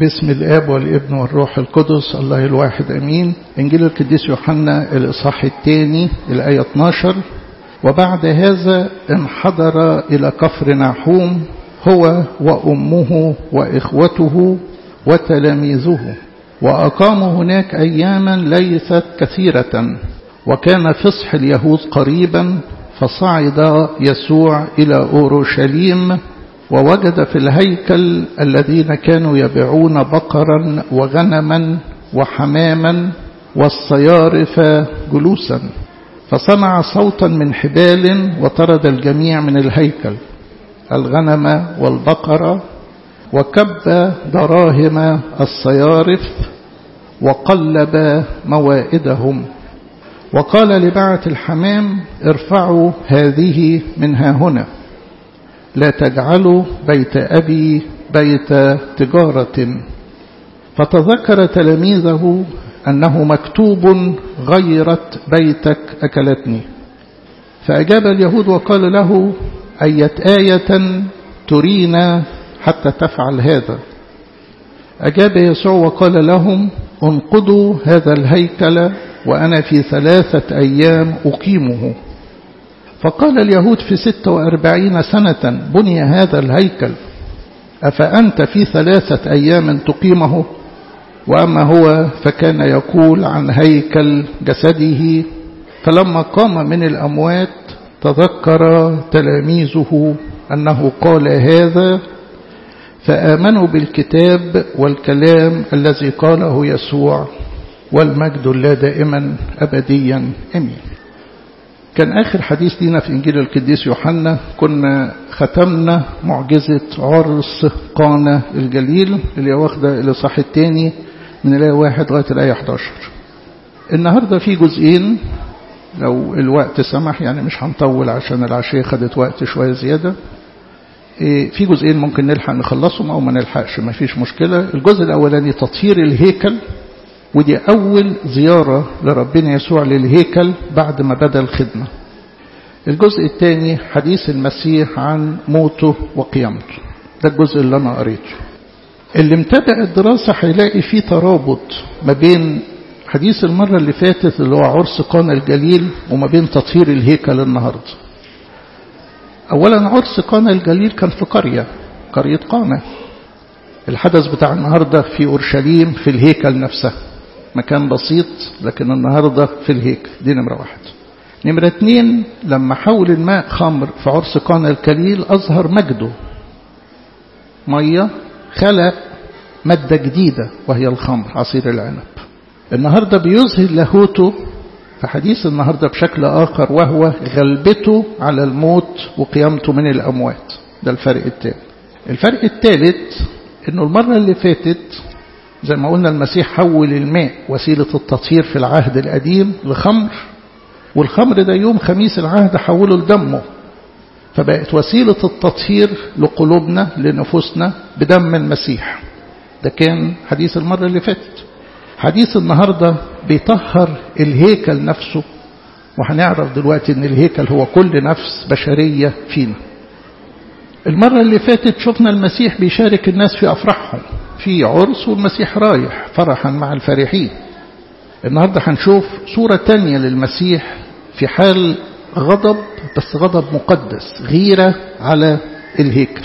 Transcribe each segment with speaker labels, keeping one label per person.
Speaker 1: باسم الآب والابن والروح القدس الله الواحد أمين إنجيل القديس يوحنا الإصحاح الثاني الآية 12 وبعد هذا انحدر إلى كفر ناحوم هو وأمه وإخوته وتلاميذه وأقاموا هناك أياما ليست كثيرة وكان فصح اليهود قريبا فصعد يسوع إلى أورشليم ووجد في الهيكل الذين كانوا يبيعون بقرا وغنما وحماما والصيارف جلوسا فصنع صوتا من حبال وطرد الجميع من الهيكل الغنم والبقر وكب دراهم الصيارف وقلب موائدهم وقال لبعة الحمام ارفعوا هذه منها هنا لا تجعلوا بيت أبي بيت تجارة فتذكر تلاميذه أنه مكتوب غيرت بيتك أكلتني فأجاب اليهود وقال له أية آية ترينا حتى تفعل هذا أجاب يسوع وقال لهم انقضوا هذا الهيكل وأنا في ثلاثة أيام أقيمه فقال اليهود في ستة وأربعين سنة بني هذا الهيكل أفأنت في ثلاثة أيام تقيمه وأما هو فكان يقول عن هيكل جسده فلما قام من الأموات تذكر تلاميذه أنه قال هذا فآمنوا بالكتاب والكلام الذي قاله يسوع والمجد لا دائما أبديا أمين كان آخر حديث لنا في إنجيل القديس يوحنا كنا ختمنا معجزة عرس قانا الجليل اللي واخدة الإصحاح الثاني من الآية واحد لغاية الآية 11 النهاردة في جزئين لو الوقت سمح يعني مش هنطول عشان العشية خدت وقت شوية زيادة في جزئين ممكن نلحق نخلصهم أو ما نلحقش ما فيش مشكلة الجزء الأولاني تطهير الهيكل ودي أول زيارة لربنا يسوع للهيكل بعد ما بدأ الخدمة الجزء الثاني حديث المسيح عن موته وقيامته ده الجزء اللي أنا قريته اللي متابع الدراسة هيلاقي فيه ترابط ما بين حديث المرة اللي فاتت اللي هو عرس قانا الجليل وما بين تطهير الهيكل النهاردة أولا عرس قانا الجليل كان في قرية قرية قانا الحدث بتاع النهاردة في أورشليم في الهيكل نفسه مكان بسيط لكن النهاردة في الهيكل دي نمرة واحد نمرة اتنين لما حول الماء خمر في عرس قانا الكليل أظهر مجده مية خلق مادة جديدة وهي الخمر عصير العنب النهاردة بيظهر لاهوته في حديث النهاردة بشكل آخر وهو غلبته على الموت وقيامته من الأموات ده الفرق الثاني الفرق الثالث انه المرة اللي فاتت زي ما قلنا المسيح حول الماء وسيلة التطهير في العهد القديم لخمر والخمر ده يوم خميس العهد حوله لدمه فبقت وسيلة التطهير لقلوبنا لنفوسنا بدم المسيح ده كان حديث المرة اللي فاتت حديث النهاردة بيطهر الهيكل نفسه وهنعرف دلوقتي ان الهيكل هو كل نفس بشرية فينا المرة اللي فاتت شفنا المسيح بيشارك الناس في أفراحهم في عرس والمسيح رايح فرحا مع الفرحين النهاردة هنشوف صورة تانية للمسيح في حال غضب بس غضب مقدس غيرة على الهيكل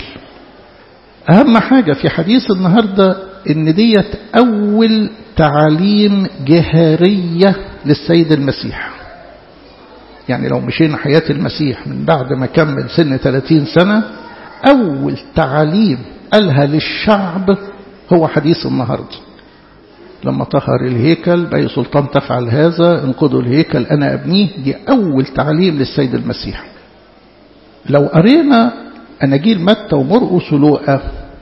Speaker 1: أهم حاجة في حديث النهاردة إن ديت أول تعاليم جهارية للسيد المسيح يعني لو مشينا حياة المسيح من بعد ما كمل سن 30 سنة أول تعاليم قالها للشعب هو حديث النهاردة لما طهر الهيكل بأي سلطان تفعل هذا انقذوا الهيكل أنا أبنيه دي أول تعليم للسيد المسيح لو قرينا أناجيل متى ومرقس ولوقا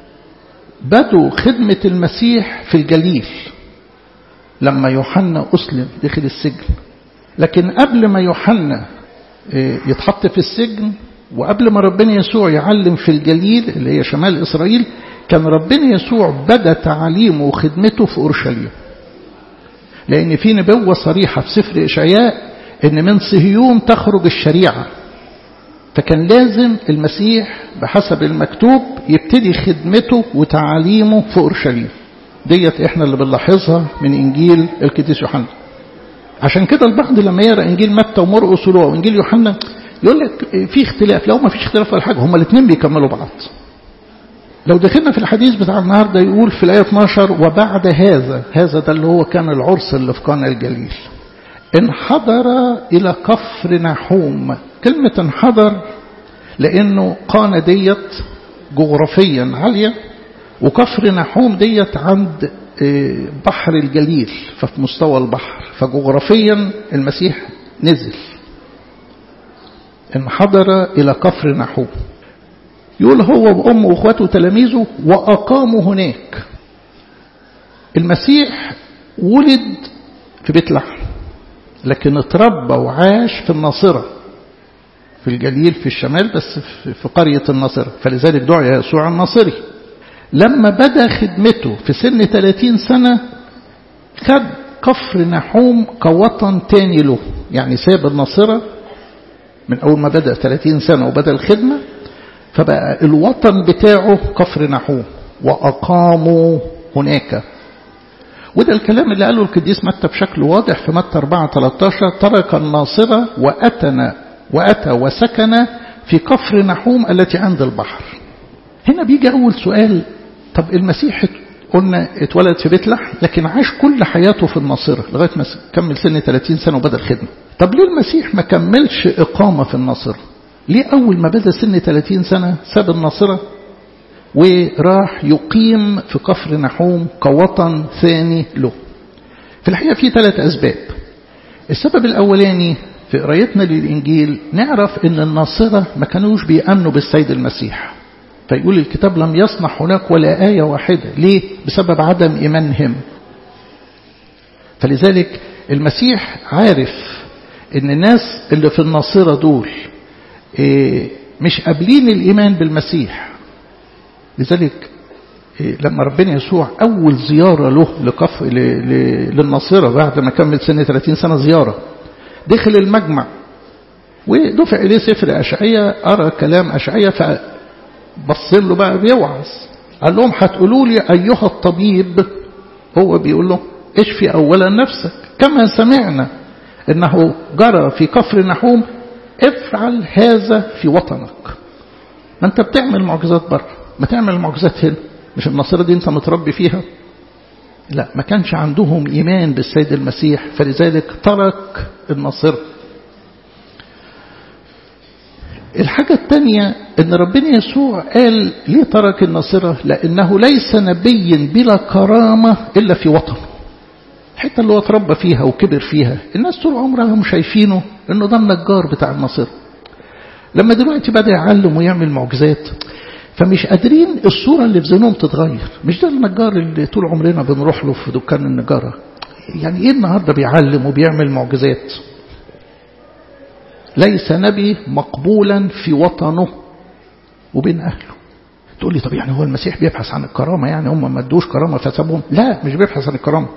Speaker 1: بدوا خدمة المسيح في الجليل لما يوحنا أسلم دخل السجن لكن قبل ما يوحنا يتحط في السجن وقبل ما ربنا يسوع يعلم في الجليل اللي هي شمال إسرائيل كان ربنا يسوع بدأ تعليمه وخدمته في أورشليم لأن في نبوة صريحة في سفر إشعياء إن من صهيون تخرج الشريعة فكان لازم المسيح بحسب المكتوب يبتدي خدمته وتعاليمه في أورشليم ديت احنا اللي بنلاحظها من انجيل القديس يوحنا عشان كده البعض لما يقرا انجيل متى ومرقس ولوقا وانجيل يوحنا يقول لك في اختلاف لو ما فيش اختلاف ولا حاجه هما الاثنين بيكملوا بعض لو دخلنا في الحديث بتاع النهارده يقول في الايه 12 وبعد هذا هذا ده اللي هو كان العرس اللي في قانا الجليل انحدر الى كفر نحوم كلمه انحدر لانه قانا ديت جغرافيا عاليه وكفر نحوم ديت عند بحر الجليل ففي مستوى البحر فجغرافيا المسيح نزل انحدر إلى كفر نحوم يقول هو وأمه وأخواته وتلاميذه وأقاموا هناك المسيح ولد في بيت لحم لكن اتربى وعاش في الناصرة في الجليل في الشمال بس في قرية الناصرة فلذلك دعي يسوع الناصري لما بدأ خدمته في سن 30 سنة خد كفر نحوم كوطن تاني له يعني ساب الناصرة من أول ما بدأ 30 سنة وبدأ الخدمة فبقى الوطن بتاعه كفر نحوم وأقاموا هناك وده الكلام اللي قاله القديس متى بشكل واضح في متى 4 13 ترك الناصرة وأتنا وأتى وسكن في كفر نحوم التي عند البحر هنا بيجي أول سؤال طب المسيح قلنا اتولد في بيت لحم لكن عاش كل حياته في الناصرة لغاية ما كمل سن 30 سنة وبدأ الخدمة طب ليه المسيح ما كملش إقامة في الناصرة ليه أول ما بدأ سن 30 سنة ساب الناصرة وراح يقيم في كفر نحوم كوطن ثاني له في الحقيقة في ثلاث أسباب السبب الأولاني في قرايتنا للإنجيل نعرف أن الناصرة ما كانوش بيأمنوا بالسيد المسيح فيقول الكتاب لم يصنع هناك ولا آية واحدة ليه؟ بسبب عدم إيمانهم فلذلك المسيح عارف ان الناس اللي في الناصرة دول مش قابلين الإيمان بالمسيح لذلك لما ربنا يسوع أول زيارة له لقف للناصرة بعد ما كمل سنة 30 سنة زيارة دخل المجمع ودفع إليه سفر أشعية أرى كلام أشعية فبص له بقى بيوعظ قال لهم هتقولوا لي أيها الطبيب هو بيقول له اشفي أولا نفسك كما سمعنا انه جرى في كفر نحوم افعل هذا في وطنك ما انت بتعمل معجزات بره ما تعمل معجزات هنا مش النصيرة دي انت متربي فيها لا ما كانش عندهم ايمان بالسيد المسيح فلذلك ترك النصيرة الحاجة الثانية ان ربنا يسوع قال ليه ترك النصيرة لانه ليس نبي بلا كرامة الا في وطنه الحته اللي هو اتربى فيها وكبر فيها الناس طول عمرها مش شايفينه انه ده النجار بتاع النصر لما دلوقتي بدا يعلم ويعمل معجزات فمش قادرين الصورة اللي في ذهنهم تتغير مش ده النجار اللي طول عمرنا بنروح له في دكان النجارة يعني ايه النهاردة بيعلم وبيعمل معجزات ليس نبي مقبولا في وطنه وبين أهله تقول لي طب يعني هو المسيح بيبحث عن الكرامة يعني هم ما ادوش كرامة فسابهم لا مش بيبحث عن الكرامة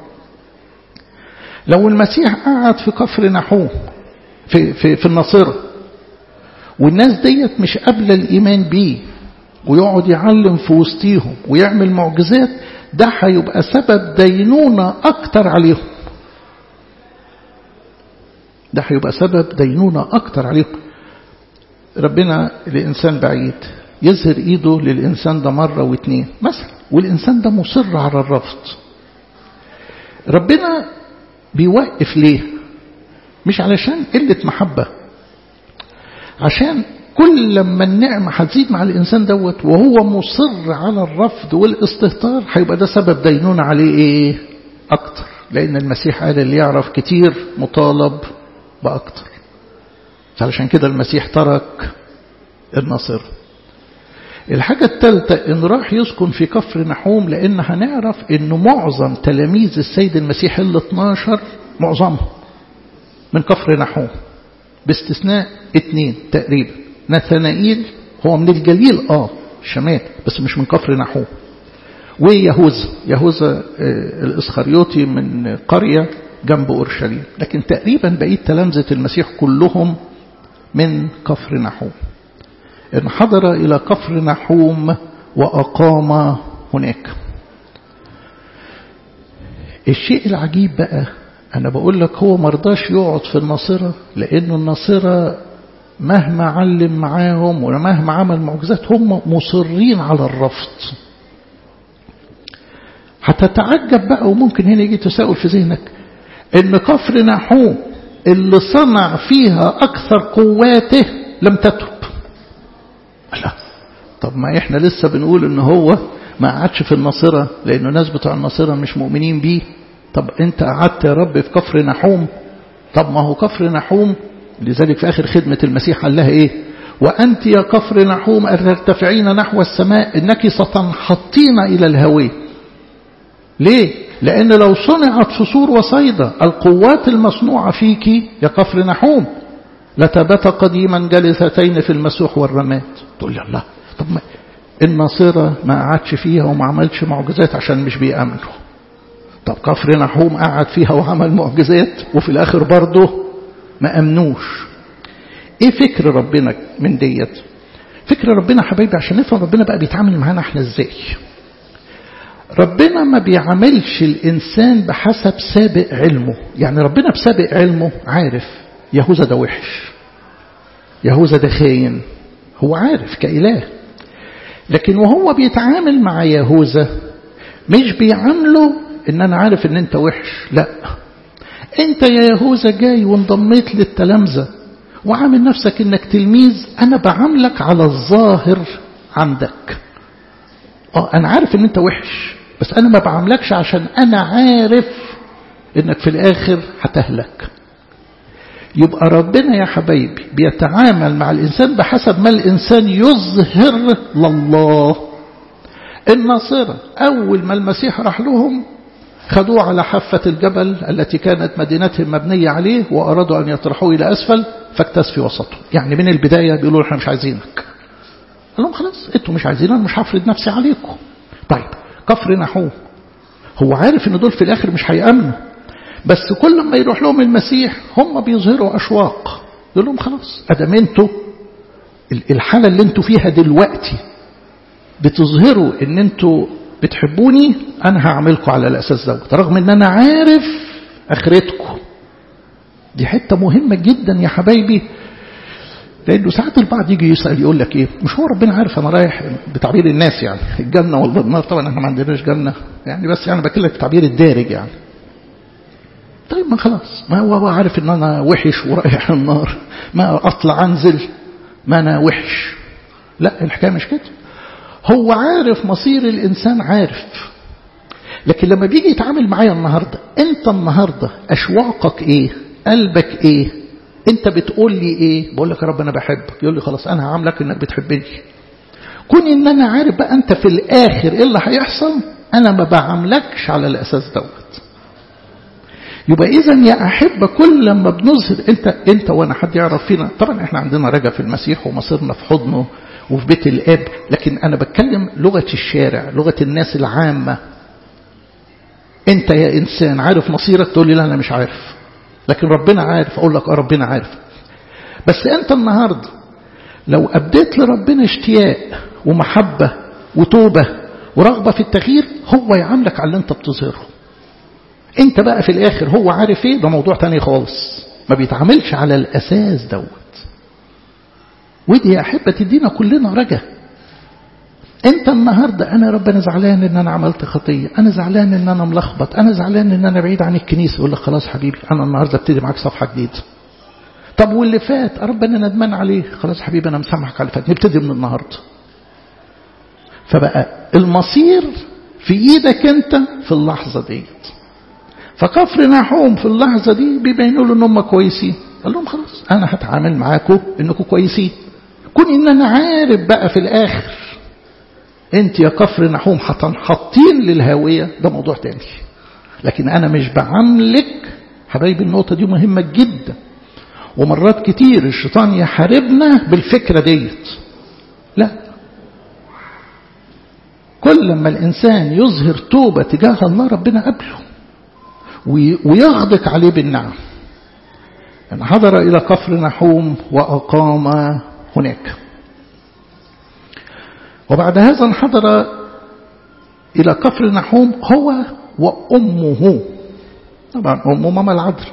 Speaker 1: لو المسيح قعد في كفر نحوم في, في, في الناصرة والناس ديت مش قابلة الإيمان بيه ويقعد يعلم في وسطيهم ويعمل معجزات ده هيبقى سبب دينونة أكتر عليهم ده هيبقى سبب دينونة أكتر عليهم ربنا لإنسان بعيد يظهر إيده للإنسان ده مرة واثنين مثلا والإنسان ده مصر على الرفض ربنا بيوقف ليه مش علشان قلة محبة عشان كل لما النعمة هتزيد مع الإنسان دوت وهو مصر على الرفض والاستهتار هيبقى ده سبب دينون عليه إيه أكتر لأن المسيح قال اللي يعرف كتير مطالب بأكتر فعلشان كده المسيح ترك النصر الحاجة الثالثة إن راح يسكن في كفر نحوم لأن هنعرف إنه معظم تلاميذ السيد المسيح ال 12 معظمهم من كفر نحوم باستثناء اثنين تقريبا نثنائيل هو من الجليل اه الشمال بس مش من كفر نحوم ويهوذا يهوذا الاسخريوطي من قرية جنب أورشليم لكن تقريبا بقية تلامذة المسيح كلهم من كفر نحوم انحدر إلى كفر نحوم وأقام هناك الشيء العجيب بقى أنا بقول لك هو مرضاش يقعد في الناصرة لأنه الناصرة مهما علم معاهم ومهما عمل معجزات هم مصرين على الرفض هتتعجب بقى وممكن هنا يجي تساؤل في ذهنك ان كفر نحوم اللي صنع فيها اكثر قواته لم تتب لا طب ما احنا لسه بنقول ان هو ما قعدش في الناصرة لانه ناس بتوع الناصرة مش مؤمنين بيه طب انت قعدت يا رب في كفر نحوم طب ما هو كفر نحوم لذلك في اخر خدمة المسيح قال لها ايه وانت يا كفر نحوم ان ترتفعين نحو السماء انك ستنحطين الى الهويه ليه؟ لأن لو صنعت فصور وصيدة القوات المصنوعة فيك يا كفر نحوم لتبت قديما جلستين في المسوح والرماد تقول لي الله طب ما الناصرة ما قعدش فيها وما عملش معجزات عشان مش بيأمنوا طب كفر نحوم قعد فيها وعمل معجزات وفي الآخر برضه ما أمنوش ايه فكر ربنا من ديت فكر ربنا حبايبي عشان نفهم ربنا بقى بيتعامل معانا احنا ازاي ربنا ما بيعاملش الإنسان بحسب سابق علمه يعني ربنا بسابق علمه عارف يهوذا ده وحش يهوذا ده خاين هو عارف كإله لكن وهو بيتعامل مع يهوذا مش بيعامله ان انا عارف ان انت وحش لا انت يا يهوذا جاي وانضميت للتلامذة وعامل نفسك انك تلميذ انا بعاملك على الظاهر عندك اه انا عارف ان انت وحش بس انا ما بعاملكش عشان انا عارف انك في الاخر هتهلك يبقى ربنا يا حبايبي بيتعامل مع الانسان بحسب ما الانسان يظهر لله الناصرة اول ما المسيح راح لهم خدوه على حافة الجبل التي كانت مدينتهم مبنية عليه وأرادوا أن يطرحوه إلى أسفل فاكتس في وسطه يعني من البداية بيقولوا احنا مش عايزينك قال لهم خلاص انتوا مش عايزين انا مش هفرض نفسي عليكم طيب كفر نحوه هو عارف ان دول في الاخر مش هيامنوا بس كل ما يروح لهم المسيح هم بيظهروا اشواق يقول لهم خلاص ادام انتوا الحاله اللي انتوا فيها دلوقتي بتظهروا ان انتوا بتحبوني انا هعملكم على الاساس دوت رغم ان انا عارف اخرتكم دي حته مهمه جدا يا حبايبي لانه ساعات البعض يجي يسال يقول لك ايه مش هو ربنا عارف انا رايح بتعبير الناس يعني الجنه ولا النار طبعا احنا ما عندناش جنه يعني بس يعني بكلمك بتعبير الدارج يعني طيب ما خلاص ما هو, هو عارف ان انا وحش ورايح النار ما اطلع انزل ما انا وحش لا الحكايه مش كده هو عارف مصير الانسان عارف لكن لما بيجي يتعامل معايا النهارده انت النهارده اشواقك ايه قلبك ايه انت بتقول لي ايه بقول لك يا رب انا بحبك يقول لي خلاص انا هعاملك انك بتحبني كون ان انا عارف بقى انت في الاخر ايه اللي هيحصل انا ما بعاملكش على الاساس دوت يبقى اذا يا احبه كل لما بنظهر انت انت وانا حد يعرف فينا طبعا احنا عندنا رجا في المسيح ومصيرنا في حضنه وفي بيت الاب لكن انا بتكلم لغه الشارع لغه الناس العامه انت يا انسان عارف مصيرك تقول لي لا انا مش عارف لكن ربنا عارف اقول لك اه ربنا عارف بس انت النهارده لو ابديت لربنا اشتياق ومحبه وتوبه ورغبه في التغيير هو يعاملك على اللي انت بتظهره انت بقى في الاخر هو عارف ايه ده موضوع تاني خالص ما بيتعاملش على الاساس دوت ودي يا احبه تدينا كلنا رجا انت النهارده انا ربنا زعلان ان انا عملت خطيه انا زعلان ان انا ملخبط انا زعلان ان انا بعيد عن الكنيسه يقول لك خلاص حبيبي انا النهارده ابتدي معاك صفحه جديده طب واللي فات ربنا ندمان عليه خلاص حبيبي انا مسامحك على اللي فات نبتدي من النهارده فبقى المصير في ايدك انت في اللحظه ديت فكفر نحوم في اللحظه دي بيبينوا له ان هم كويسين قال لهم خلاص انا هتعامل معاكم انكم كويسين كون ان انا عارف بقى في الاخر انت يا كفر نحوم هتنحطين للهاويه ده موضوع تاني لكن انا مش بعاملك حبايبي النقطه دي مهمه جدا ومرات كتير الشيطان يحاربنا بالفكره ديت لا كل ما الانسان يظهر توبه تجاه الله ربنا قبله ويغدق عليه بالنعم يعني حضر الى كفر نحوم واقام هناك وبعد هذا انحدر إلى كفر نحوم هو وأمه طبعا أم ماما العذراء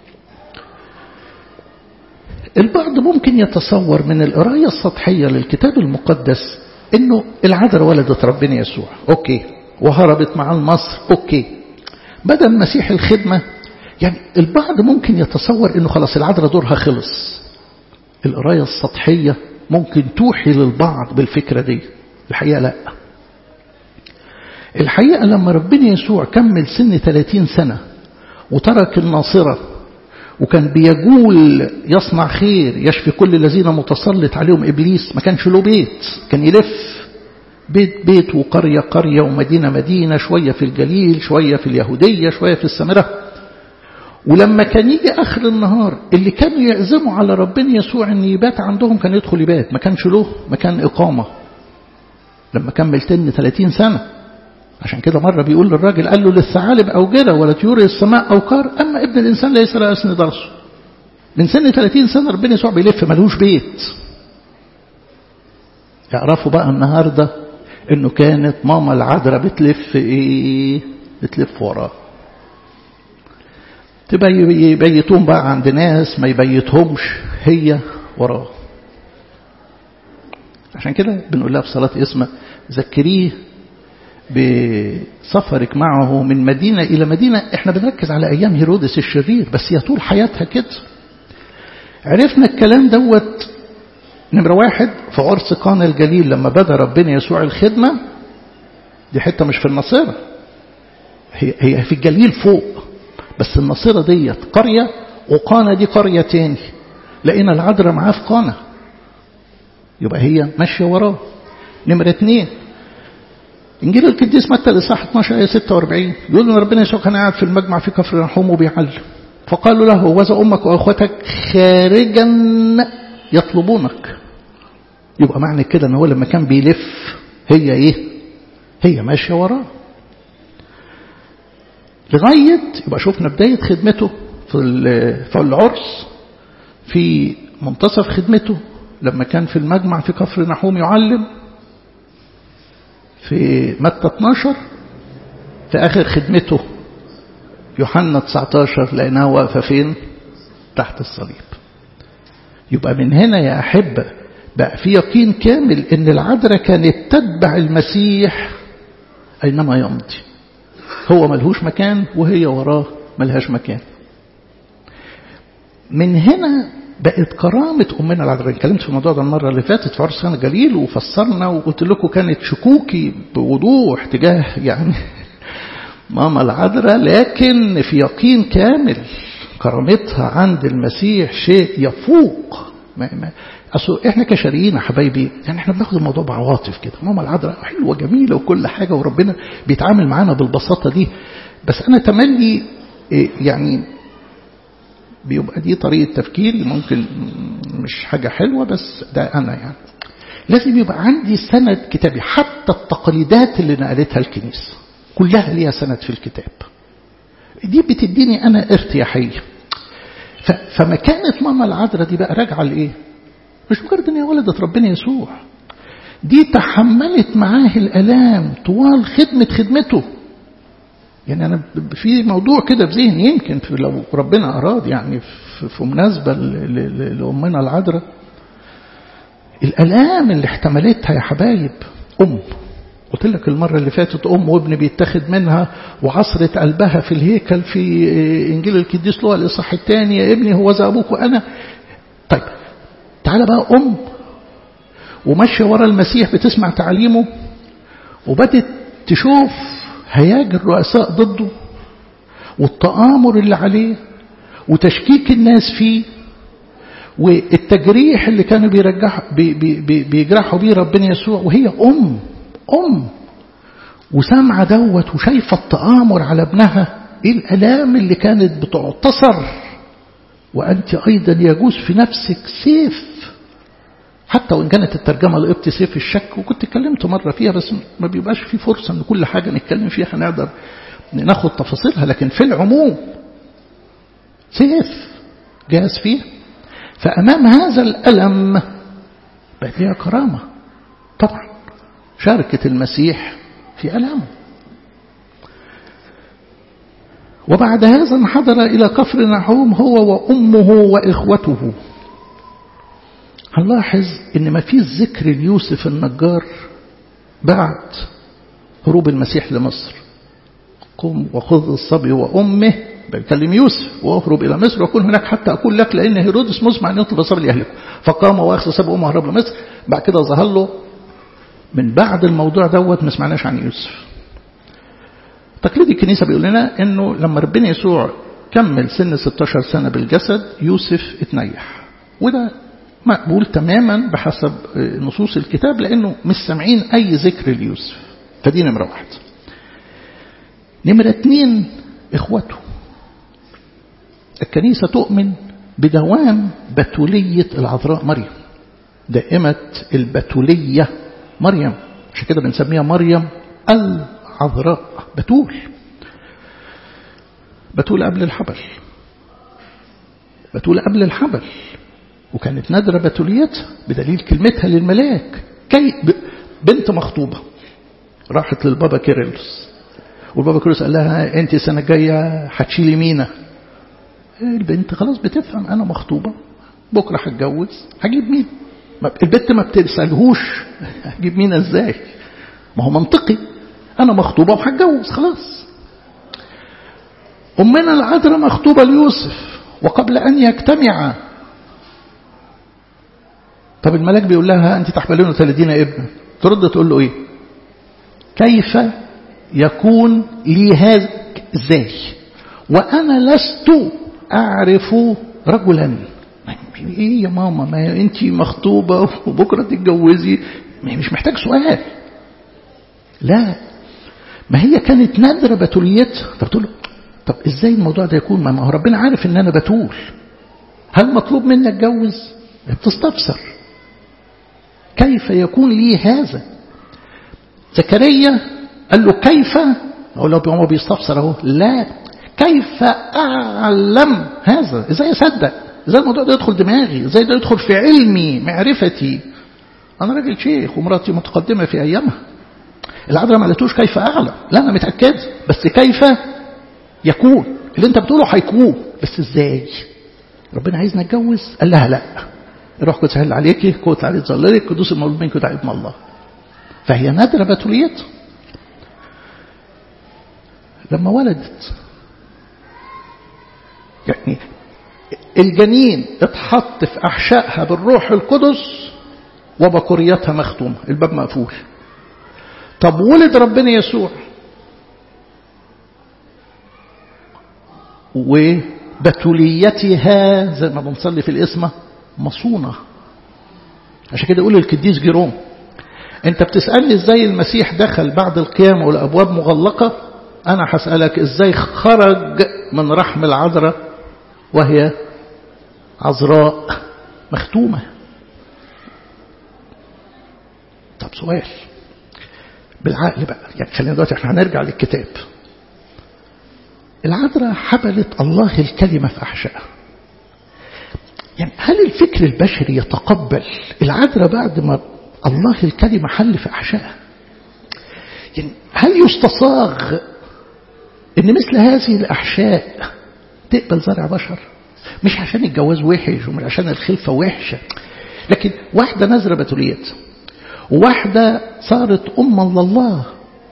Speaker 1: البعض ممكن يتصور من القراية السطحية للكتاب المقدس انه العذراء ولدت ربنا يسوع اوكي وهربت مع مصر اوكي بدأ المسيح الخدمة يعني البعض ممكن يتصور انه خلاص العذراء دورها خلص القراية السطحية ممكن توحي للبعض بالفكرة دي الحقيقة لا الحقيقة لما ربنا يسوع كمل سن 30 سنة وترك الناصرة وكان بيجول يصنع خير يشفي كل الذين متسلط عليهم إبليس ما كانش له بيت كان يلف بيت بيت وقرية قرية ومدينة مدينة شوية في الجليل شوية في اليهودية شوية في السامرة ولما كان يجي آخر النهار اللي كانوا يعزموا على ربنا يسوع أن يبات عندهم كان يدخل يبات ما كانش له مكان إقامة لما كمل تن 30 سنة عشان كده مرة بيقول للراجل قال له للثعالب أوجرة ولا طيور السماء أوقار أما ابن الإنسان ليس له أسن درسه من سن 30 سنة ربنا يسوع بيلف ملوش بيت يعرفوا بقى النهاردة انه كانت ماما العذراء بتلف ايه بتلف وراه يبيتون بقى عند ناس ما يبيتهمش هي وراه عشان كده بنقول لها في صلاة اسمه ذكريه بسفرك معه من مدينة إلى مدينة احنا بنركز على أيام هيرودس الشرير بس هي طول حياتها كده عرفنا الكلام دوت نمرة واحد في عرس قانا الجليل لما بدأ ربنا يسوع الخدمة دي حتة مش في النصيرة هي, هي في الجليل فوق بس النصيرة ديت قرية وقانا دي قرية تاني لقينا العذراء معاه في قانا يبقى هي ماشية وراه نمرة اتنين إنجيل القديس متى الإصحاح 12 آية 46 يقول إن ربنا يسوع كان قاعد في المجمع في كفر نحوم وبيعلم فقالوا له وذا أمك وأخوتك خارجا يطلبونك يبقى معنى كده ان هو لما كان بيلف هي ايه هي ماشيه وراه لغايه يبقى شفنا بدايه خدمته في في العرس في منتصف خدمته لما كان في المجمع في كفر نحوم يعلم في متى 12 في اخر خدمته يوحنا 19 لقيناها واقفه فين تحت الصليب يبقى من هنا يا أحبة بقى في يقين كامل ان العذراء كانت تتبع المسيح أينما يمضي هو ملهوش مكان وهي وراه ملهاش مكان من هنا بقت كرامة أمنا العذراء اتكلمت في الموضوع ده المرة اللي فاتت في عرس خان الجليل وفسرنا وقلت لكم كانت شكوكي بوضوح تجاه يعني ماما العذراء لكن في يقين كامل كرامتها عند المسيح شيء يفوق ما ما أصل احنا كشريين يا حبايبي يعني احنا بناخد الموضوع بعواطف كده ماما العذراء حلوه جميله وكل حاجه وربنا بيتعامل معانا بالبساطه دي بس انا تملي يعني بيبقى دي طريقه تفكيري ممكن مش حاجه حلوه بس ده انا يعني لازم يبقى عندي سند كتابي حتى التقليدات اللي نقلتها الكنيسه كلها ليها سند في الكتاب دي بتديني انا ارتياحيه فمكانة ماما العذراء دي بقى راجعة لإيه؟ مش مجرد إن هي ولدت ربنا يسوع دي تحملت معاه الآلام طوال خدمة خدمته يعني أنا في موضوع كده في ذهني يمكن في لو ربنا أراد يعني في مناسبة لأمنا العذراء الآلام اللي احتملتها يا حبايب أم قلت لك المرة اللي فاتت أم وابن بيتاخد منها وعصرة قلبها في الهيكل في إنجيل القديس لوقا الإصحاح الثاني يا ابني هو ذا أبوك وأنا طيب تعالى بقى أم وماشية ورا المسيح بتسمع تعليمه وبدت تشوف هياج الرؤساء ضده والتآمر اللي عليه وتشكيك الناس فيه والتجريح اللي كانوا بيرجح بي بي بيجرحوا بيه ربنا يسوع وهي أم أم وسامعة دوت وشايفة التآمر على ابنها إيه الألام اللي كانت بتعتصر وأنت أيضا يجوز في نفسك سيف حتى وإن كانت الترجمة القبط سيف الشك وكنت اتكلمت مرة فيها بس ما بيبقاش في فرصة إن كل حاجة نتكلم فيها هنقدر ناخد تفاصيلها لكن في العموم سيف جاهز فيه فأمام هذا الألم بقت ليها كرامة طبعا شاركت المسيح في ألامه وبعد هذا انحدر إلى كفر نحوم هو وأمه وإخوته هنلاحظ ان ما فيش ذكر ليوسف النجار بعد هروب المسيح لمصر قم وخذ الصبي وأمه بيكلم يوسف واهرب إلى مصر وكن هناك حتى أقول لك لأن هيرودس مزمع أن يطلب الصبي ليهلكه فقام وأخذ الصبي وأمه وهرب لمصر بعد كده ظهر له من بعد الموضوع دوت ما سمعناش عن يوسف تقليد الكنيسة بيقول لنا أنه لما ربنا يسوع كمل سن 16 سنة بالجسد يوسف اتنيح وده مقبول تماما بحسب نصوص الكتاب لأنه مش سامعين أي ذكر ليوسف فدي نمرة واحد نمرة اتنين إخوته الكنيسة تؤمن بدوام بتولية العذراء مريم دائمة البتولية مريم عشان كده بنسميها مريم العذراء بتول بتول قبل الحبل بتول قبل الحبل وكانت نادرة بتوليتها بدليل كلمتها للملاك كي بنت مخطوبة راحت للبابا كيرلس والبابا كيرلس قال لها انت السنة الجاية هتشيلي مينا البنت خلاص بتفهم انا مخطوبة بكرة هتجوز هجيب مين البنت ما بتسألهوش هجيب مين ازاي ما هو منطقي انا مخطوبة وهتجوز خلاص امنا العذراء مخطوبة ليوسف وقبل ان يجتمعا طب الملاك بيقول لها أنت تحملين ثلاثين ابنا ترد تقول له إيه كيف يكون لي هذا ازاي وأنا لست أعرف رجلا إيه يا ماما ما أنت مخطوبة وبكرة تتجوزي مش محتاج سؤال لا ما هي كانت نادرة بتوليتها طب تقول طب ازاي الموضوع ده يكون ما هو ربنا عارف ان انا بتول هل مطلوب مني اتجوز بتستفسر كيف يكون لي هذا زكريا قال له كيف أقول له هو بيستفسر اهو لا كيف أعلم هذا إزاي أصدق إزاي الموضوع ده يدخل دماغي إزاي ده يدخل في علمي معرفتي أنا راجل شيخ ومراتي متقدمة في أيامها العذراء ما قالتوش كيف أعلم لا أنا متأكد بس كيف يكون اللي أنت بتقوله هيكون بس إزاي ربنا عايزنا نتجوز قال لها لا الروح قدس هل عليكي قوة عليك ظللك قدوس المولود منك ودعي ابن الله فهي نادرة بتوليتها لما ولدت يعني الجنين اتحط في أحشائها بالروح القدس وبكوريتها مختومة الباب مقفول طب ولد ربنا يسوع وبتوليتها زي ما بنصلي في الاسمة مصونة عشان كده يقول القديس جيروم انت بتسألني ازاي المسيح دخل بعد القيامة والابواب مغلقة انا هسألك ازاي خرج من رحم العذراء وهي عذراء مختومة طب سؤال بالعقل بقى يعني خلينا دلوقتي احنا هنرجع للكتاب العذراء حبلت الله الكلمة في أحشائها يعني هل الفكر البشري يتقبل العذراء بعد ما الله الكلمة حل في أحشائها يعني هل يستصاغ ان مثل هذه الأحشاء تقبل زرع بشر مش عشان الجواز وحش ومش عشان الخلفة وحشة لكن واحدة نزرة بتوليت وواحدة صارت أما لله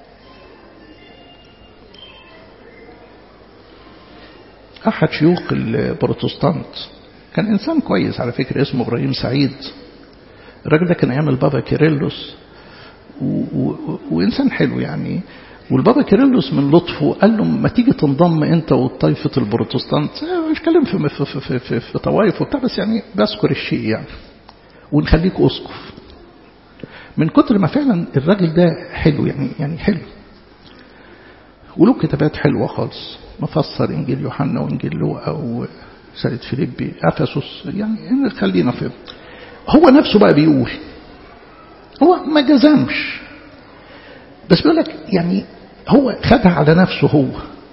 Speaker 1: أحد شيوخ البروتستانت كان إنسان كويس على فكرة اسمه إبراهيم سعيد الراجل ده كان أيام البابا كيرلس و... و... وإنسان حلو يعني والبابا كيرلس من لطفه قال له ما تيجي تنضم أنت وطائفة البروتستانت مش كلام في, في, في, في, في, في طوائف وبتاع بس يعني بذكر الشيء يعني ونخليك أسقف من كتر ما فعلا الراجل ده حلو يعني يعني حلو وله كتابات حلوة خالص مفسر إنجيل يوحنا وإنجيل لوقا ورسالة فيليبي أفسس يعني خلينا في هو نفسه بقى بيقول هو ما جزمش بس بيقول لك يعني هو خدها على نفسه هو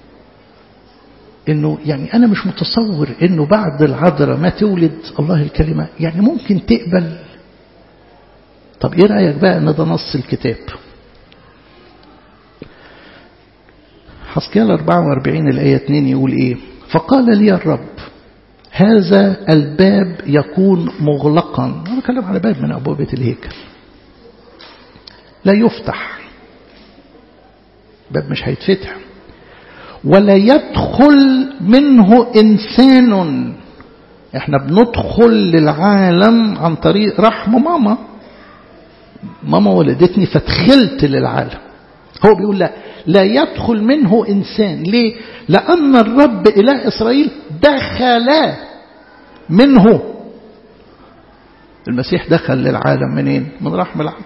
Speaker 1: انه يعني انا مش متصور انه بعد العذراء ما تولد الله الكلمه يعني ممكن تقبل طب ايه رايك بقى ان ده نص الكتاب حسكيال 44 الآية 2 يقول إيه فقال لي الرب هذا الباب يكون مغلقا أنا بتكلم على باب من أبواب الهيكل لا يفتح باب مش هيتفتح ولا يدخل منه إنسان احنا بندخل للعالم عن طريق رحم ماما ماما ولدتني فدخلت للعالم هو بيقول لا لا يدخل منه إنسان ليه لأن الرب إله إسرائيل دخل منه المسيح دخل للعالم منين من رحم العذراء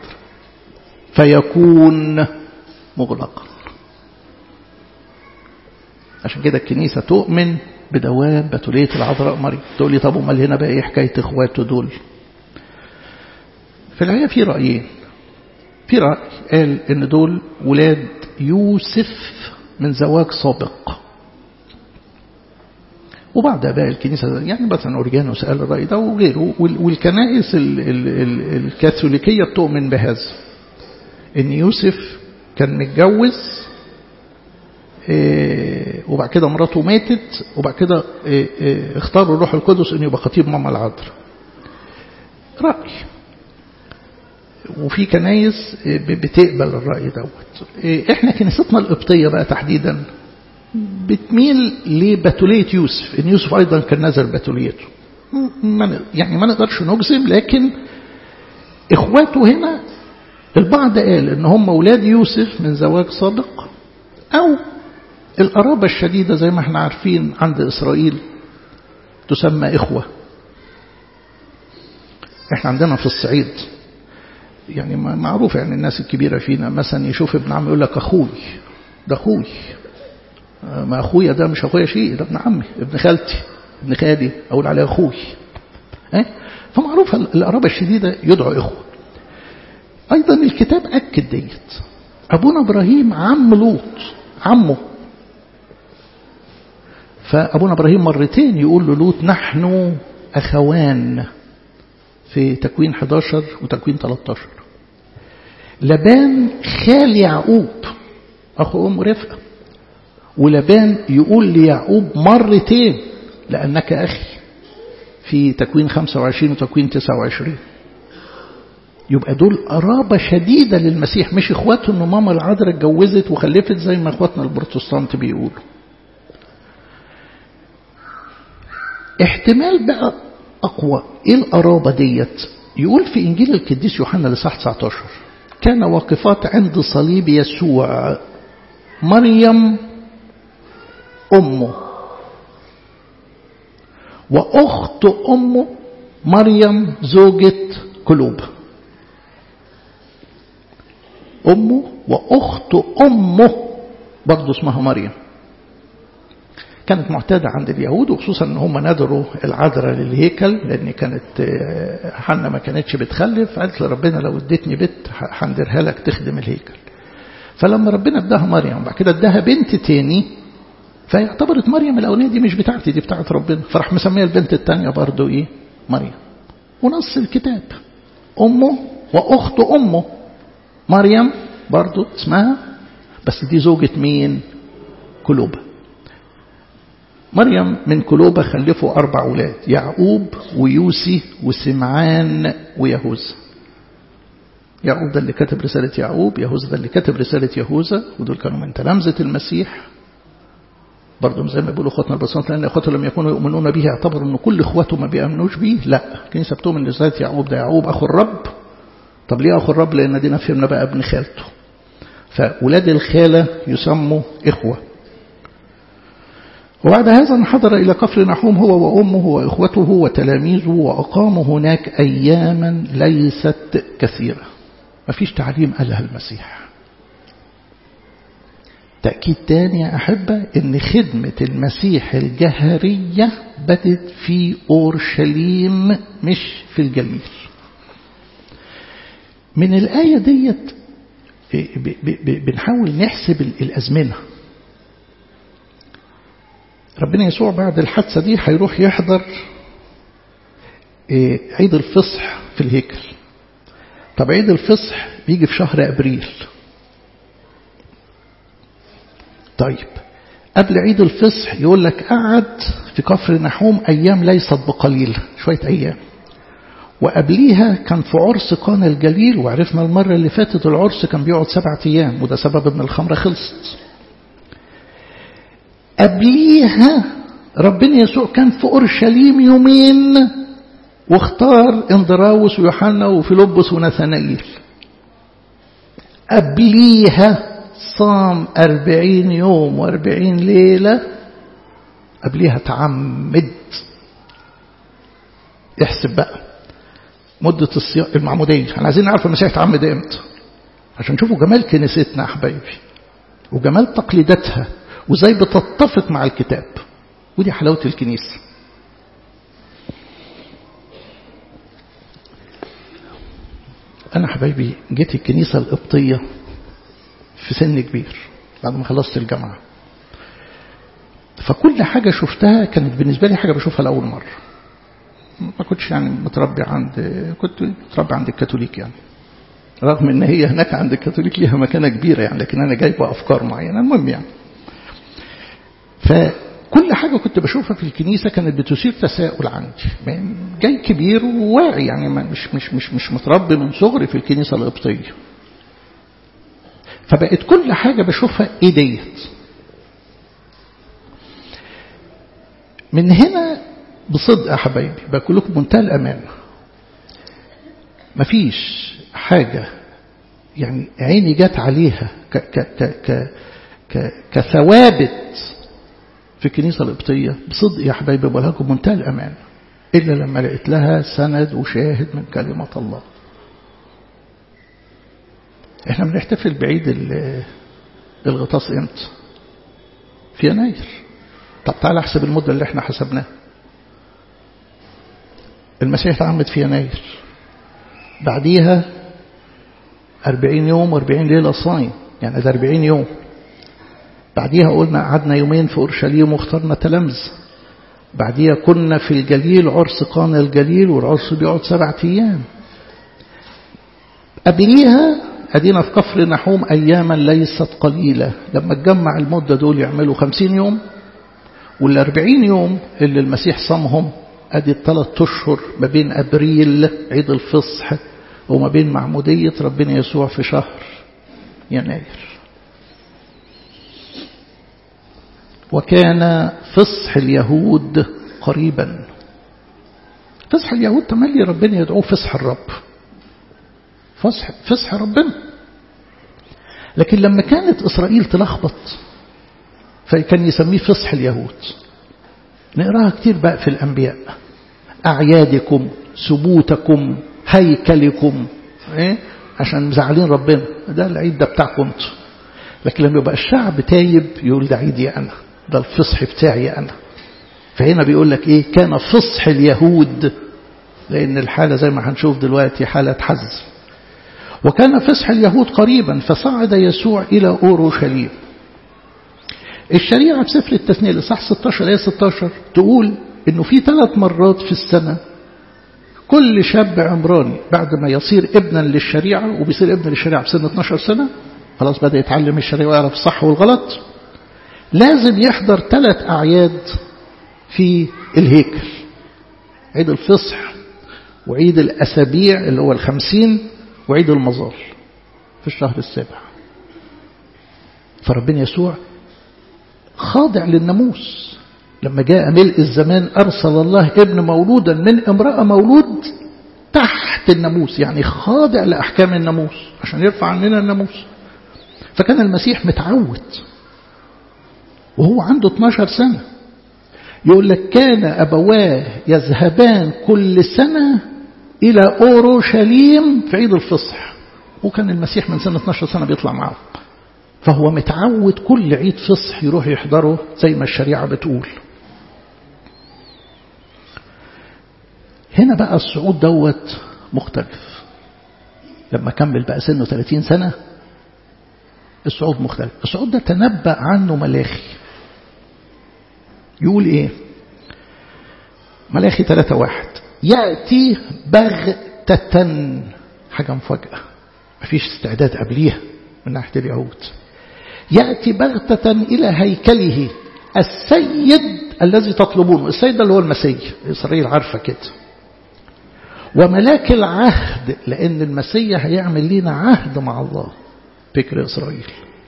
Speaker 1: فيكون مغلقا عشان كده الكنيسة تؤمن بدوام بتولية العذراء مريم تقول لي طب امال هنا بقى ايه حكاية اخواته دول في الحقيقة في رأيين في رأي قال ان دول ولاد يوسف من زواج سابق وبعد اباء الكنيسة يعني مثلا أورجانوس قال الرأي ده وغيره والكنائس ال ال ال الكاثوليكية بتؤمن بهذا ان يوسف كان متجوز إيه وبعد كده مراته ماتت وبعد كده إيه إيه اختاروا الروح القدس انه يبقى خطيب ماما العذراء رأي وفي كنايس بتقبل الرأي دوت احنا كنيستنا القبطية بقى تحديدا بتميل لبتولية يوسف ان يوسف ايضا كان نزل بتوليته يعني ما نقدرش نجزم لكن اخواته هنا البعض قال ان هم اولاد يوسف من زواج سابق او القرابة الشديدة زي ما احنا عارفين عند إسرائيل تسمى إخوة احنا عندنا في الصعيد يعني معروف يعني الناس الكبيرة فينا مثلا يشوف ابن عمي يقول لك أخوي ده أخوي ما أخويا ده مش أخويا شيء ده ابن عمي ابن خالتي ابن خالي أقول عليه أخوي اه؟ فمعروف القرابة الشديدة يدعو إخوة أيضا الكتاب أكد ديت أبونا إبراهيم عم لوط عمه فأبونا إبراهيم مرتين يقول له لوط نحن أخوان في تكوين 11 وتكوين 13 لبان خال يعقوب أخو أم رفقة ولبان يقول ليعقوب مرتين لأنك أخي في تكوين 25 وتكوين 29 يبقى دول قرابة شديدة للمسيح مش اخواته ان ماما العذراء اتجوزت وخلفت زي ما اخواتنا البروتستانت بيقولوا احتمال بقى اقوى ايه القرابة ديت يقول في انجيل القديس يوحنا لصح 19 كان واقفات عند صليب يسوع مريم امه واخت امه مريم زوجة كلوبه أمه وأخت أمه برضه اسمها مريم كانت معتادة عند اليهود وخصوصا ان هم نذروا العذراء للهيكل لان كانت حنا ما كانتش بتخلف قالت لربنا لو اديتني بنت هندرها لك تخدم الهيكل فلما ربنا اداها مريم وبعد كده اداها بنت تاني فاعتبرت مريم الاولانيه دي مش بتاعتي دي بتاعت ربنا فراح مسميها البنت الثانيه برضه ايه مريم ونص الكتاب امه واخت امه مريم برضو اسمها بس دي زوجة مين كلوبة مريم من كلوبة خلفوا أربع أولاد يعقوب ويوسي وسمعان ويهوذا يعقوب ده اللي كتب رسالة يعقوب يهوذا ده اللي كتب رسالة يهوذا ودول كانوا من تلامذة المسيح برضه زي ما بيقولوا اخواتنا البساط لان اخواته لم يكونوا يؤمنون به اعتبروا ان كل اخواته ما بيامنوش به لا الكنيسه بتؤمن رساله يعقوب ده يعقوب اخو الرب طب ليه أخو الرب لأن دينا فهمنا بقى ابن خالته فأولاد الخالة يسموا إخوة وبعد هذا انحدر إلى كفر نحوم هو وأمه وإخوته وتلاميذه وأقاموا هناك أياما ليست كثيرة ما فيش تعليم قالها المسيح تأكيد تاني يا أحبة أن خدمة المسيح الجهرية بدت في أورشليم مش في الجليل من الآية ديت بنحاول نحسب الأزمنة ربنا يسوع بعد الحادثة دي هيروح يحضر عيد الفصح في الهيكل طب عيد الفصح بيجي في شهر أبريل طيب قبل عيد الفصح يقول لك قعد في كفر نحوم أيام ليست بقليل شوية أيام وقبليها كان في عرس قانا الجليل وعرفنا المرة اللي فاتت العرس كان بيقعد سبعة أيام وده سبب ان الخمرة خلصت قبليها ربنا يسوع كان في أورشليم يومين واختار اندراوس ويوحنا وفيلبس ونثنائيل قبليها صام أربعين يوم وأربعين ليلة قبليها تعمد احسب بقى مدة الصيام المعمودية احنا عايزين نعرف المسيح تعمد امتى عشان نشوفوا جمال كنيستنا يا حبايبي وجمال تقليداتها وازاي بتتفق مع الكتاب ودي حلاوة الكنيسة أنا حبايبي جيت الكنيسة القبطية في سن كبير بعد ما خلصت الجامعة فكل حاجة شفتها كانت بالنسبة لي حاجة بشوفها لأول مرة ما كنتش يعني متربي عند كنت متربي عند الكاثوليك يعني رغم ان هي هناك عند الكاثوليك ليها مكانة كبيرة يعني لكن انا جايب افكار معينة المهم يعني فكل حاجة كنت بشوفها في الكنيسة كانت بتثير تساؤل عندي جاي كبير وواعي يعني مش مش مش مش متربي من صغري في الكنيسة القبطية فبقت كل حاجة بشوفها ايه ديت من هنا بصدق يا حبايبي بقول لكم منتهى الأمان مفيش حاجة يعني عيني جت عليها ك ك ك ك ك كثوابت في الكنيسة القبطية بصدق يا حبايبي بقول لكم منتهى الأمان إلا لما لقيت لها سند وشاهد من كلمة الله احنا بنحتفل بعيد الغطاس امتى في يناير طب تعال احسب المدة اللي احنا حسبناها المسيح اتعمد في يناير بعديها أربعين يوم وأربعين ليلة صايم يعني ده أربعين يوم بعديها قلنا قعدنا يومين في أورشليم واخترنا تلامذة بعديها كنا في الجليل عرس قانا الجليل والعرس بيقعد سبعة أيام قبليها أدينا في كفر نحوم أياما ليست قليلة لما تجمع المدة دول يعملوا خمسين يوم والأربعين يوم اللي المسيح صامهم أدي الثلاث أشهر ما بين أبريل عيد الفصح وما بين معمودية ربنا يسوع في شهر يناير وكان فصح اليهود قريبا فصح اليهود تملي ربنا يدعوه فصح الرب فصح, فصح ربنا لكن لما كانت إسرائيل تلخبط فكان يسميه فصح اليهود نقراها كتير بقى في الأنبياء أعيادكم سبوتكم هيكلكم إيه؟ عشان مزعلين ربنا ده العيد ده بتاعكم انتوا لكن لما يبقى الشعب تايب يقول ده عيدي أنا ده الفصح بتاعي أنا فهنا بيقول لك إيه كان فصح اليهود لأن الحالة زي ما هنشوف دلوقتي حالة حزم وكان فصح اليهود قريبا فصعد يسوع إلى أورشليم الشريعة في سفر التثنية لصح 16 آية 16 تقول إنه في ثلاث مرات في السنة كل شاب عمراني بعد ما يصير ابنا للشريعة وبيصير ابن للشريعة في سن 12 سنة خلاص بدأ يتعلم الشريعة ويعرف الصح والغلط لازم يحضر ثلاث أعياد في الهيكل عيد الفصح وعيد الأسابيع اللي هو الخمسين وعيد المظال في الشهر السابع فربنا يسوع خاضع للناموس لما جاء ملء الزمان أرسل الله ابن مولودا من امرأة مولود تحت الناموس يعني خاضع لأحكام الناموس عشان يرفع عننا الناموس فكان المسيح متعود وهو عنده 12 سنة يقول لك كان أبواه يذهبان كل سنة إلى أورشليم في عيد الفصح وكان المسيح من سنة 12 سنة بيطلع معه فهو متعود كل عيد فصح يروح يحضره زي ما الشريعة بتقول هنا بقى الصعود دوت مختلف لما كمل بقى سنه 30 سنة الصعود مختلف الصعود ده تنبأ عنه ملاخي يقول ايه ملاخي 3 واحد يأتي بغتة حاجة مفاجأة مفيش استعداد قبليها من ناحية اليهود يأتي بغتة إلى هيكله السيد الذي تطلبونه السيد ده اللي هو المسيح إسرائيل عارفة كده وملاك العهد لأن المسيح هيعمل لنا عهد مع الله فكر إسرائيل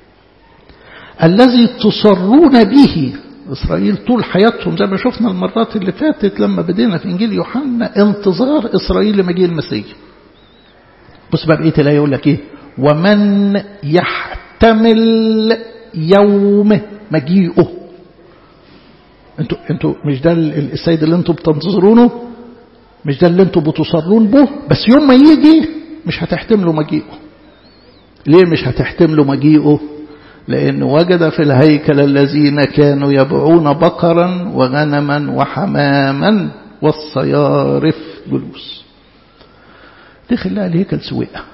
Speaker 1: الذي تصرون به إسرائيل طول حياتهم زي ما شفنا المرات اللي فاتت لما بدينا في إنجيل يوحنا انتظار إسرائيل لمجيء المسيح بص بقى بقية الآية يقول لك إيه ومن يحتمل يوم مجيئه انتوا انتوا مش ده السيد اللي انتوا بتنتظرونه مش ده اللي انتوا بتصرون به بس يوم ما يجي مش هتحتملوا مجيئه ليه مش هتحتملوا مجيئه لأن وجد في الهيكل الذين كانوا يبعون بقرا وغنما وحماما والصيارف جلوس دخل لها الهيكل سويقة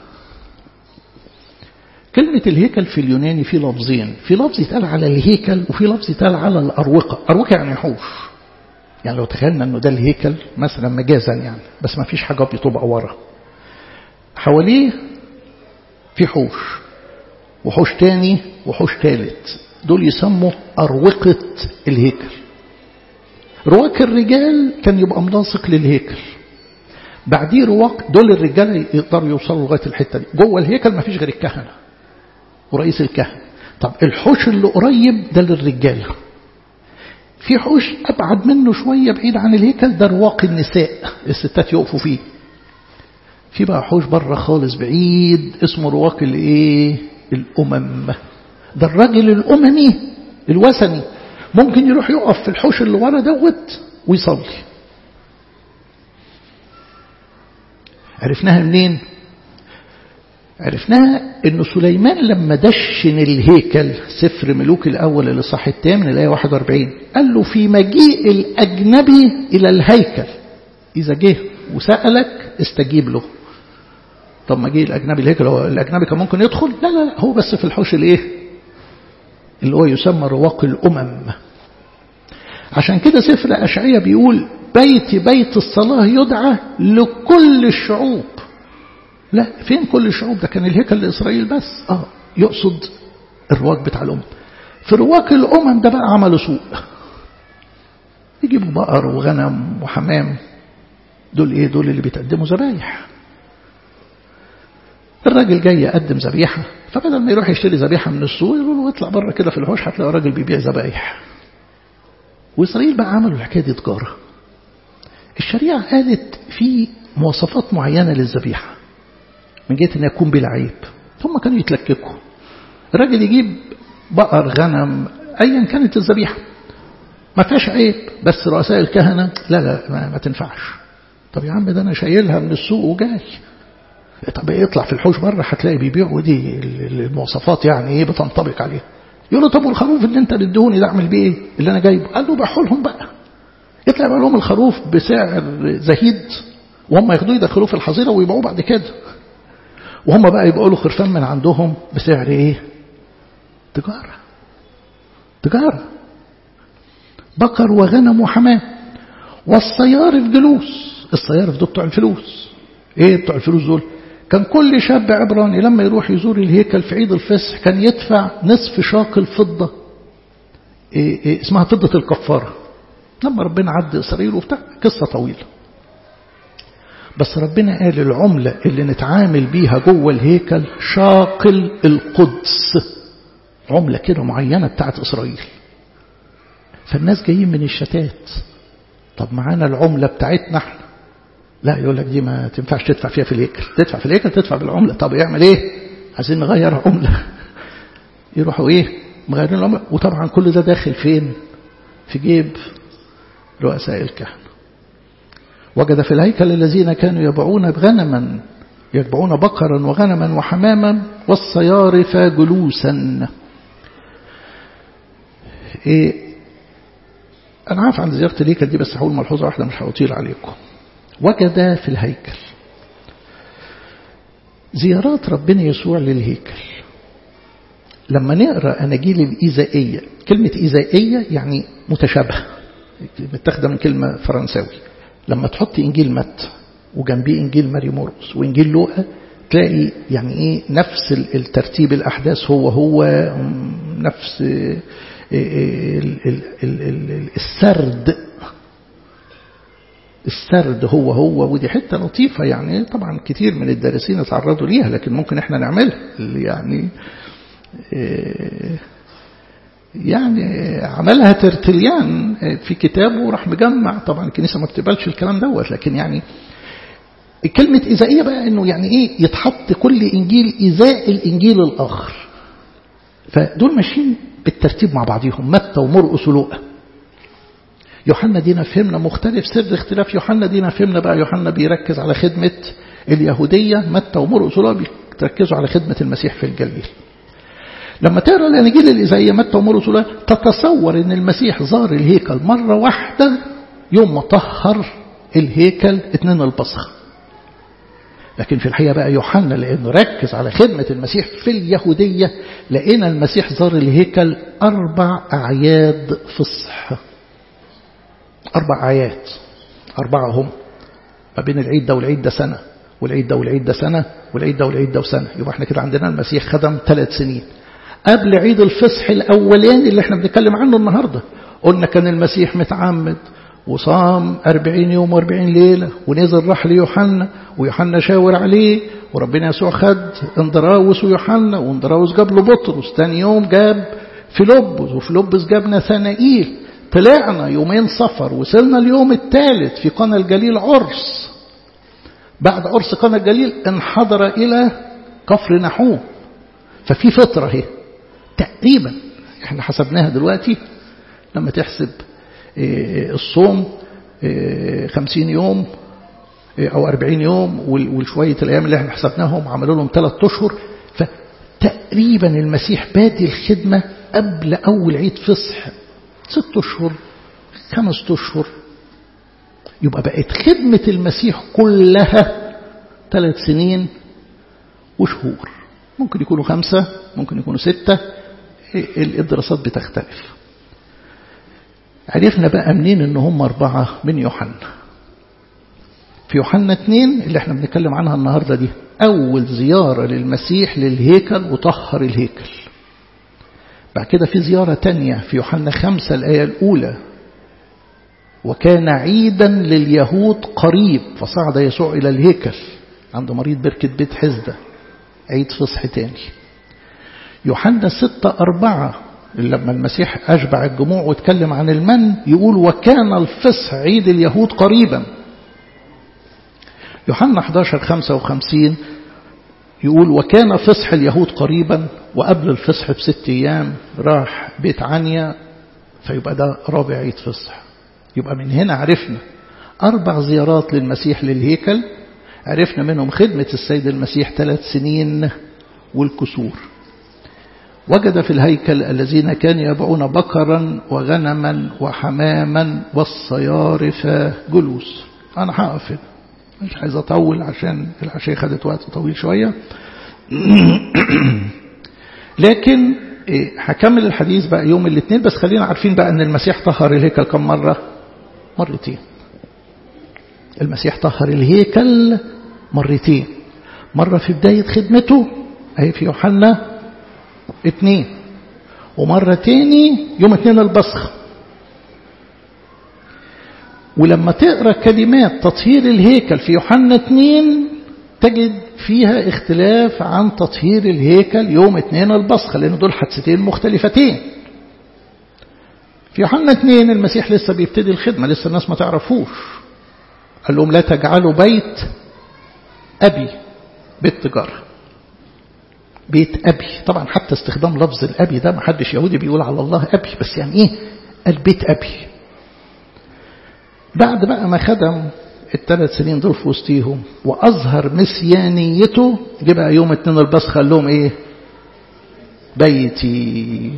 Speaker 1: كلمة الهيكل في اليوناني في لفظين في لفظ يتقال على الهيكل وفي لفظ يتقال على الأروقة أروقة يعني حوش يعني لو تخيلنا أنه ده الهيكل مثلا مجازا يعني بس ما فيش حاجة بتبقى ورا حواليه في حوش وحوش تاني وحوش تالت دول يسموا أروقة الهيكل رواق الرجال كان يبقى ملاصق للهيكل بعديه رواق دول الرجال يقدروا يوصلوا لغاية الحتة دي جوه الهيكل ما فيش غير الكهنة ورئيس الكهنة طب الحوش اللي قريب ده للرجال في حوش أبعد منه شوية بعيد عن الهيكل ده رواق النساء الستات يقفوا فيه في بقى حوش بره خالص بعيد اسمه رواق الايه الأمم ده الراجل الأممي الوثني ممكن يروح يقف في الحوش اللي ورا دوت ويصلي عرفناها منين عرفناها ان سليمان لما دشن الهيكل سفر ملوك الاول اللي صح الثامن الايه 41 قال له في مجيء الاجنبي الى الهيكل اذا جه وسالك استجيب له طب مجيء الاجنبي الهيكل هو الاجنبي كان ممكن يدخل لا لا لا هو بس في الحوش الايه اللي هو يسمى رواق الامم عشان كده سفر اشعياء بيقول بيت بيت الصلاه يدعى لكل الشعوب لا فين كل الشعوب ده كان الهيكل لإسرائيل بس آه يقصد الرواق بتاع الأمم في رواق الأمم ده بقى عملوا سوق يجيبوا بقر وغنم وحمام دول ايه دول اللي بيتقدموا ذبايح الراجل جاي يقدم ذبيحة فبدل ما يروح يشتري ذبيحة من السوق يقول له اطلع بره كده في الحوش هتلاقي راجل بيبيع ذبايح وإسرائيل بقى عملوا الحكاية دي تجارة الشريعة قالت في مواصفات معينة للذبيحة من جهة أن يكون بلا عيب ثم كانوا يتلككوا الراجل يجيب بقر غنم أيا كانت الذبيحة ما فيهاش عيب بس رؤساء الكهنة لا لا ما, ما تنفعش طب يا عم ده أنا شايلها من السوق وجاي طب يطلع في الحوش بره هتلاقي بيبيعوا دي المواصفات يعني ايه بتنطبق عليها يقول له طب والخروف اللي انت بتدوني ده اعمل بيه ايه اللي انا جايبه قال له بيعوا لهم بقى يطلع يبيع لهم الخروف بسعر زهيد وهم ياخدوه يدخلوه في الحظيره ويبيعوه بعد كده وهم بقى يبقوا له خرفان من عندهم بسعر ايه تجارة تجارة بقر وغنم وحمام والصيارف جلوس الصيارف دول بتوع الفلوس ايه بتوع الفلوس دول كان كل شاب عبراني لما يروح يزور الهيكل في عيد الفصح كان يدفع نصف شاق الفضة إيه إيه اسمها فضة الكفارة لما ربنا عد إسرائيل وبتاع قصة طويلة بس ربنا قال العملة اللي نتعامل بيها جوه الهيكل شاقل القدس عملة كده معينة بتاعت إسرائيل فالناس جايين من الشتات طب معانا العملة بتاعتنا احنا لا يقول لك دي ما تنفعش تدفع فيها في الهيكل تدفع في الهيكل تدفع بالعملة طب يعمل ايه عايزين نغير عملة يروحوا ايه مغيرين العملة وطبعا كل ده داخل فين في جيب رؤساء الكهنة وجد في الهيكل الذين كانوا يبعون غنما يتبعون بقرا وغنما وحماما والصيارف جلوسا إيه أنا عارف عن زيارة الهيكل دي بس هقول ملحوظة واحدة مش هطيل عليكم وجد في الهيكل زيارات ربنا يسوع للهيكل لما نقرأ أناجيل الإيزائية كلمة إيزائية يعني متشابهة متاخدة من كلمة فرنساوي لما تحط إنجيل متى وجنبيه إنجيل ماري مرقس وإنجيل لوقا تلاقي يعني إيه نفس الترتيب الأحداث هو هو نفس السرد السرد هو هو ودي حتة لطيفة يعني طبعا كتير من الدارسين اتعرضوا ليها لكن ممكن احنا نعملها اللي يعني يعني عملها ترتليان في كتابه وراح مجمع طبعا الكنيسة ما بتقبلش الكلام دوت لكن يعني كلمة إزائية بقى إنه يعني إيه يتحط كل إنجيل إزاء الإنجيل الآخر فدول ماشيين بالترتيب مع بعضهم متى ومرقس ولوقا يوحنا دينا فهمنا مختلف سر اختلاف يوحنا دينا فهمنا بقى يوحنا بيركز على خدمة اليهودية متى ومرقس ولوقا بيركزوا على خدمة المسيح في الجليل لما تقرا الاناجيل الازائيه متى ومرقس ولوقا تتصور ان المسيح زار الهيكل مره واحده يوم ما طهر الهيكل اتنين البصخ لكن في الحقيقة بقى يوحنا لأنه ركز على خدمة المسيح في اليهودية لقينا المسيح زار الهيكل أربع أعياد فصح أربع أعياد أربعة هم ما بين العيد ده والعيد ده سنة والعيد ده والعيد ده سنة والعيد ده والعيد ده وسنة يبقى احنا كده عندنا المسيح خدم ثلاث سنين قبل عيد الفصح الأولاني اللي احنا بنتكلم عنه النهاردة قلنا كان المسيح متعمد وصام أربعين يوم وأربعين ليلة ونزل راح ليوحنا ويوحنا شاور عليه وربنا يسوع خد اندراوس ويوحنا واندراوس جاب له بطرس تاني يوم جاب فيلبس وفيلبس جاب نثنائيل طلعنا يومين سفر وصلنا اليوم الثالث في قنا الجليل عرس بعد عرس قنا الجليل انحدر إلى كفر نحوم ففي فترة اهي تقريبا احنا حسبناها دلوقتي لما تحسب الصوم خمسين يوم أو أربعين يوم والشوية الأيام اللي احنا حسبناهم عملوا لهم ثلاث أشهر فتقريبا المسيح بادي الخدمة قبل أول عيد فصح ست أشهر خمس أشهر يبقى بقت خدمة المسيح كلها ثلاث سنين وشهور ممكن يكونوا خمسة ممكن يكونوا ستة الدراسات بتختلف عرفنا بقى منين ان هم أربعة من يوحنا في يوحنا اتنين اللي احنا بنتكلم عنها النهاردة دي أول زيارة للمسيح للهيكل وطهر الهيكل بعد كده في زيارة تانية في يوحنا خمسة الآية الأولى وكان عيدا لليهود قريب فصعد يسوع إلى الهيكل عند مريض بركة بيت حزدة عيد فصح تاني يوحنا ستة أربعة لما المسيح أشبع الجموع واتكلم عن المن يقول وكان الفصح عيد اليهود قريبا يوحنا 11 55 يقول وكان فصح اليهود قريبا وقبل الفصح بست أيام راح بيت عنيا فيبقى ده رابع عيد فصح يبقى من هنا عرفنا أربع زيارات للمسيح للهيكل عرفنا منهم خدمة السيد المسيح ثلاث سنين والكسور وجد في الهيكل الذين كانوا يبعون بقرا وغنما وحماما والصيارف جلوس أنا هقف مش عايز أطول عشان العشاء خدت وقت طويل شوية لكن هكمل الحديث بقى يوم الاثنين بس خلينا عارفين بقى أن المسيح طهر الهيكل كم مرة مرتين المسيح طهر الهيكل مرتين مرة في بداية خدمته أي في يوحنا اتنين ومرة تاني يوم اتنين البصخ ولما تقرأ كلمات تطهير الهيكل في يوحنا اتنين تجد فيها اختلاف عن تطهير الهيكل يوم اتنين البصخ لأن دول حادثتين مختلفتين في يوحنا اتنين المسيح لسه بيبتدي الخدمة لسه الناس ما تعرفوش قال لهم لا تجعلوا بيت أبي بيت تجارة بيت أبي طبعا حتى استخدام لفظ الأبي ده ما حدش يهودي بيقول على الله أبي بس يعني إيه البيت أبي بعد بقى ما خدم الثلاث سنين دول في وسطيهم وأظهر مسيانيته جه بقى يوم اتنين البصخ قال لهم إيه بيتي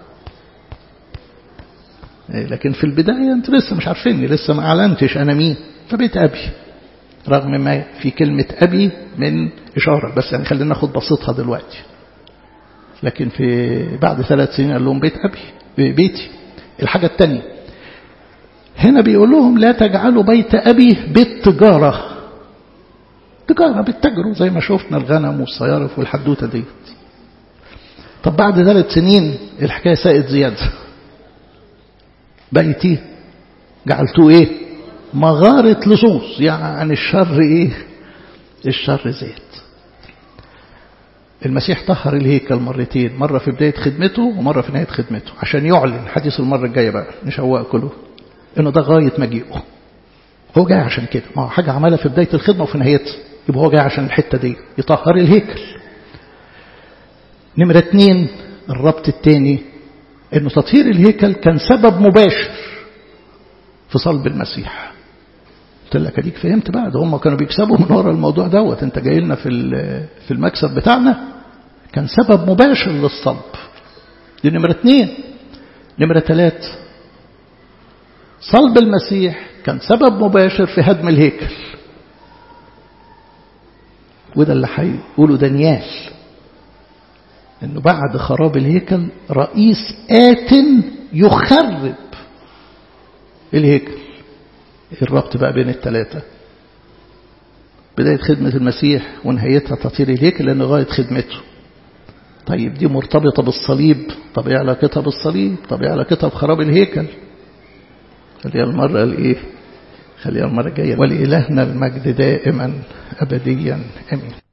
Speaker 1: لكن في البداية أنت لسه مش عارفيني لسه ما أعلنتش أنا مين فبيت أبي رغم ما في كلمة أبي من إشارة بس يعني خلينا ناخد بسيطها دلوقتي لكن في بعد ثلاث سنين قال لهم بيت أبي بيتي الحاجة الثانية هنا بيقول لهم لا تجعلوا بيت أبي بيت تجارة تجارة بتجروا زي ما شفنا الغنم والصيارف والحدوتة ديت طب بعد ثلاث سنين الحكاية ساءت زيادة بقيت ايه جعلتوه ايه مغارة لصوص يعني الشر ايه الشر زاد المسيح طهر الهيكل مرتين مرة في بداية خدمته ومرة في نهاية خدمته عشان يعلن حديث المرة الجاية بقى نشوق كله انه ده غاية مجيئه هو جاي عشان كده ما هو حاجة عملها في بداية الخدمة وفي نهايتها يبقى هو جاي عشان الحتة دي يطهر الهيكل نمرة اتنين الربط التاني انه تطهير الهيكل كان سبب مباشر في صلب المسيح قلت لك اديك فهمت بقى ده هم كانوا بيكسبوا من ورا الموضوع دوت انت جاي لنا في في المكسب بتاعنا كان سبب مباشر للصلب دي نمرة اتنين نمرة تلات صلب المسيح كان سبب مباشر في هدم الهيكل وده اللي هيقوله دانيال انه بعد خراب الهيكل رئيس آت يخرب الهيكل الربط بقى بين الثلاثة بداية خدمة المسيح ونهايتها تطهير الهيكل لأن غاية خدمته طيب دي مرتبطة بالصليب طب ايه علاقتها بالصليب طب ايه علاقتها بخراب الهيكل خليها المرة الايه خليها المرة الجاية ولإلهنا المجد دائما أبديا أمين